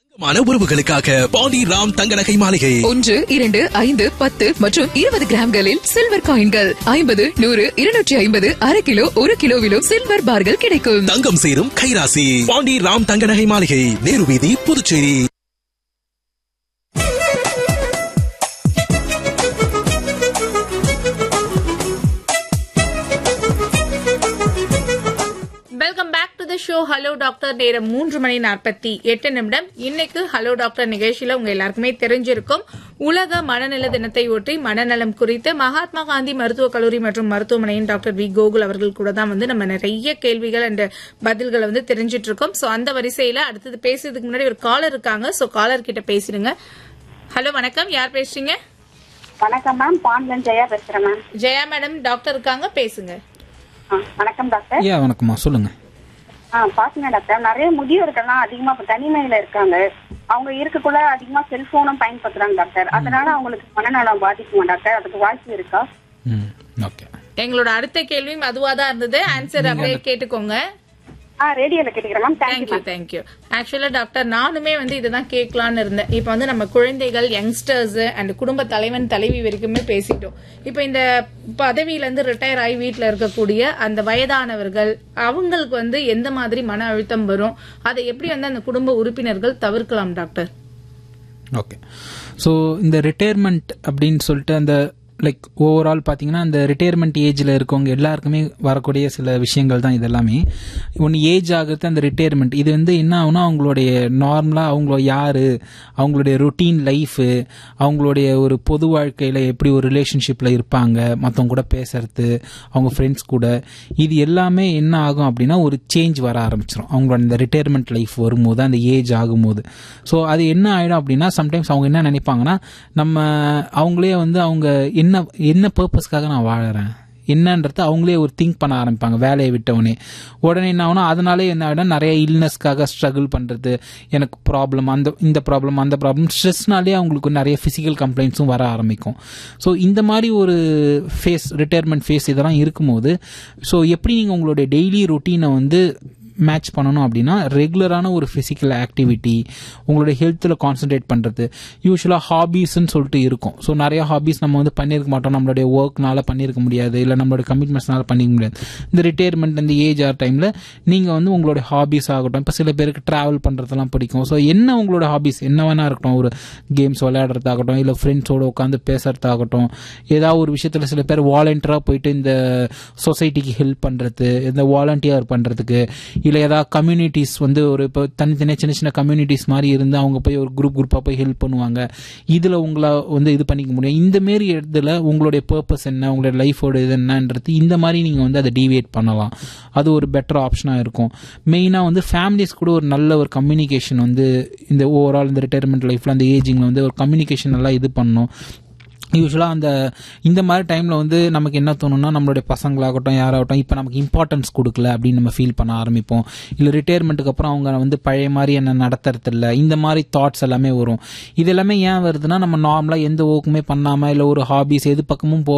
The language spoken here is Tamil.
மான உறவுகளுக்காக பாண்டி ராம் தங்க நகை மாளிகை ஒன்று இரண்டு ஐந்து பத்து மற்றும் இருபது கிராம்களில் சில்வர் காயின்கள் ஐம்பது நூறு இருநூற்றி ஐம்பது அரை கிலோ ஒரு கிலோவிலும் சில்வர் பார்கள் கிடைக்கும் தங்கம் சேரும் கைராசி பாண்டி ராம் தங்க நகை மாளிகை நேரு வீதி Puducherry welcome back to the show hello doctor நேரம் மூன்று மணி நாற்பத்தி எட்டு நிமிடம் இன்னைக்கு ஹலோ டாக்டர் நிகழ்ச்சியில உங்க எல்லாருக்குமே தெரிஞ்சிருக்கும் உலக மனநல தினத்தை ஒட்டி மனநலம் குறித்து மகாத்மா காந்தி மருத்துவக் கல்லூரி மற்றும் மருத்துவமனையின் டாக்டர் வி கோகுல் அவர்கள் கூட தான் வந்து நம்ம நிறைய கேள்விகள் அண்ட் பதில்களை வந்து தெரிஞ்சிட்டு இருக்கோம் சோ அந்த வரிசையில அடுத்தது பேசுறதுக்கு முன்னாடி ஒரு காலர் இருக்காங்க சோ காலர் கிட்ட பேசிடுங்க ஹலோ வணக்கம் யார் பேசுறீங்க வணக்கம் மேம் பாண்டியன் ஜெயா பேசுறேன் மேம் ஜெயா மேடம் டாக்டர் இருக்காங்க பேசுங்க ஆ, வணக்கம் டாக்டர் ஐயா வணக்கம்மா சொல்லுங்க ஆ பாத்தீங்க டாக்டர் நிறைய முதியோர்கள்லாம் அதிகமா இப்ப தனிமையில இருக்காங்க அவங்க இருக்கக்குள்ள அதிகமா செல்போனும் பயன்படுத்துறாங்க டாக்டர் அதனால அவங்களுக்கு மனநலம் பாதிக்குமா டாக்டர் அதுக்கு வாய்ப்பு இருக்கா ம் ஓகே எங்களோட அடுத்த கேள்வியும் அதுவா தான் இருந்தது ஆன்சர் அப்படியே கேட்டுக்கோங்க ஆ ரேடியோல கேட்டுக்கிறேன் மேம் தேங்க்யூ தேங்க்யூ தேங்க்யூ ஆக்சுவலா டாக்டர் நானுமே வந்து இதுதான் கேட்கலான்னு இருந்தேன் இப்போ வந்து நம்ம குழந்தைகள் யங்ஸ்டர்ஸ் அண்ட் குடும்ப தலைவன் தலைவி வரைக்குமே பேசிட்டோம் இப்போ இந்த பதவியில இருந்து ரிட்டையர் ஆகி வீட்டில் இருக்கக்கூடிய அந்த வயதானவர்கள் அவங்களுக்கு வந்து எந்த மாதிரி மன அழுத்தம் வரும் அதை எப்படி வந்து அந்த குடும்ப உறுப்பினர்கள் தவிர்க்கலாம் டாக்டர் ஓகே ஸோ இந்த ரிட்டையர்மெண்ட் அப்படின்னு சொல்லிட்டு அந்த லைக் ஓவரால் பார்த்தீங்கன்னா அந்த ரிட்டையர்மெண்ட் ஏஜில் இருக்கவங்க எல்லாருக்குமே வரக்கூடிய சில விஷயங்கள் தான் இதெல்லாமே ஒன்று ஏஜ் ஆகிறது அந்த ரிட்டையர்மெண்ட் இது வந்து என்ன ஆகுனா அவங்களுடைய நார்மலாக அவங்கள யார் அவங்களுடைய ரொட்டீன் லைஃபு அவங்களுடைய ஒரு பொது வாழ்க்கையில் எப்படி ஒரு ரிலேஷன்ஷிப்பில் இருப்பாங்க மற்றவங்க கூட பேசுறது அவங்க ஃப்ரெண்ட்ஸ் கூட இது எல்லாமே என்ன ஆகும் அப்படின்னா ஒரு சேஞ்ச் வர ஆரம்பிச்சிடும் அவங்களோட இந்த ரிட்டையர்மெண்ட் லைஃப் வரும்போது அந்த ஏஜ் ஆகும்போது ஸோ அது என்ன ஆகிடும் அப்படின்னா சம்டைம்ஸ் அவங்க என்ன நினைப்பாங்கன்னா நம்ம அவங்களே வந்து அவங்க என்ன என்ன பர்பஸ்க்காக நான் வாழறேன் என்னன்றது அவங்களே ஒரு திங்க் பண்ண ஆரம்பிப்பாங்க வேலையை விட்டவொடனே உடனே என்ன ஆகுனா அதனாலே என்ன ஆகிடும் நிறைய இல்னஸ்க்காக ஸ்ட்ரகிள் பண்ணுறது எனக்கு ப்ராப்ளம் அந்த இந்த ப்ராப்ளம் அந்த ப்ராப்ளம் ஸ்ட்ரெஸ்னாலே அவங்களுக்கு நிறைய ஃபிசிக்கல் கம்ப்ளைண்ட்ஸும் வர ஆரம்பிக்கும் ஸோ இந்த மாதிரி ஒரு ஃபேஸ் ரிட்டையர்மெண்ட் ஃபேஸ் இதெல்லாம் இருக்கும்போது ஸோ எப்படி நீங்கள் உங்களுடைய டெய்லி ரொட்டீனை வந்து மேட்ச் பண்ணணும் அப்படின்னா ரெகுலரான ஒரு ஃபிசிக்கல் ஆக்டிவிட்டி உங்களுடைய ஹெல்த்தில் கான்சென்ட்ரேட் பண்ணுறது யூஸ்வலாக ஹாபீஸ்ன்னு சொல்லிட்டு இருக்கும் ஸோ நிறைய ஹாபீஸ் நம்ம வந்து பண்ணியிருக்க மாட்டோம் நம்மளுடைய ஒர்க்னால பண்ணியிருக்க முடியாது இல்லை நம்மளுடைய கமிட்மெண்ட்ஸ்னால பண்ணிக்க முடியாது இந்த ரிட்டையர்மெண்ட் இந்த ஏஜ் ஆர் டைமில் நீங்கள் வந்து உங்களுடைய ஹாபீஸ் ஆகட்டும் இப்போ சில பேருக்கு ட்ராவல் பண்ணுறதெல்லாம் பிடிக்கும் ஸோ என்ன உங்களோட ஹாபீஸ் என்ன வேணா இருக்கட்டும் ஒரு கேம்ஸ் விளையாடுறதாகட்டும் இல்லை ஃப்ரெண்ட்ஸோடு உட்காந்து பேசுறதாகட்டும் ஏதாவது ஒரு விஷயத்தில் சில பேர் வாலண்டியராக போயிட்டு இந்த சொசைட்டிக்கு ஹெல்ப் பண்ணுறது இந்த வாலண்டியர் பண்ணுறதுக்கு இல்லை ஏதாவது கம்யூனிட்டிஸ் வந்து ஒரு இப்போ தனித்தனியாக சின்ன சின்ன கம்யூனிட்டிஸ் மாதிரி இருந்து அவங்க போய் ஒரு குரூப் குரூப்பாக போய் ஹெல்ப் பண்ணுவாங்க இதில் உங்களை வந்து இது பண்ணிக்க முடியும் இந்த மாரி இடத்துல உங்களுடைய பர்பஸ் என்ன உங்களுடைய லைஃபோட இது என்னன்றது இந்த மாதிரி நீங்கள் வந்து அதை டீவியேட் பண்ணலாம் அது ஒரு பெட்டர் ஆப்ஷனாக இருக்கும் மெயினாக வந்து ஃபேமிலிஸ் கூட ஒரு நல்ல ஒரு கம்யூனிகேஷன் வந்து இந்த ஓவரால் இந்த ரிட்டையர்மெண்ட் லைஃப்பில் அந்த ஏஜிங்கில் வந்து ஒரு கம்யூனிகேஷன் நல்லா இது பண்ணணும் யூஸ்வலாக அந்த இந்த மாதிரி டைமில் வந்து நமக்கு என்ன தோணும்னா நம்மளுடைய பசங்களாகட்டும் யாராகட்டும் இப்போ நமக்கு இம்பார்ட்டன்ஸ் கொடுக்கல அப்படின்னு நம்ம ஃபீல் பண்ண ஆரம்பிப்போம் இல்லை ரிட்டையர்மெண்ட்டுக்கு அப்புறம் அவங்க வந்து பழைய மாதிரி என்ன நடத்துறதில்ல இந்த மாதிரி தாட்ஸ் எல்லாமே வரும் இது எல்லாமே ஏன் வருதுன்னா நம்ம நார்மலாக எந்த ஒர்க்குமே பண்ணாமல் இல்லை ஒரு ஹாபிஸ் எது பக்கமும் போ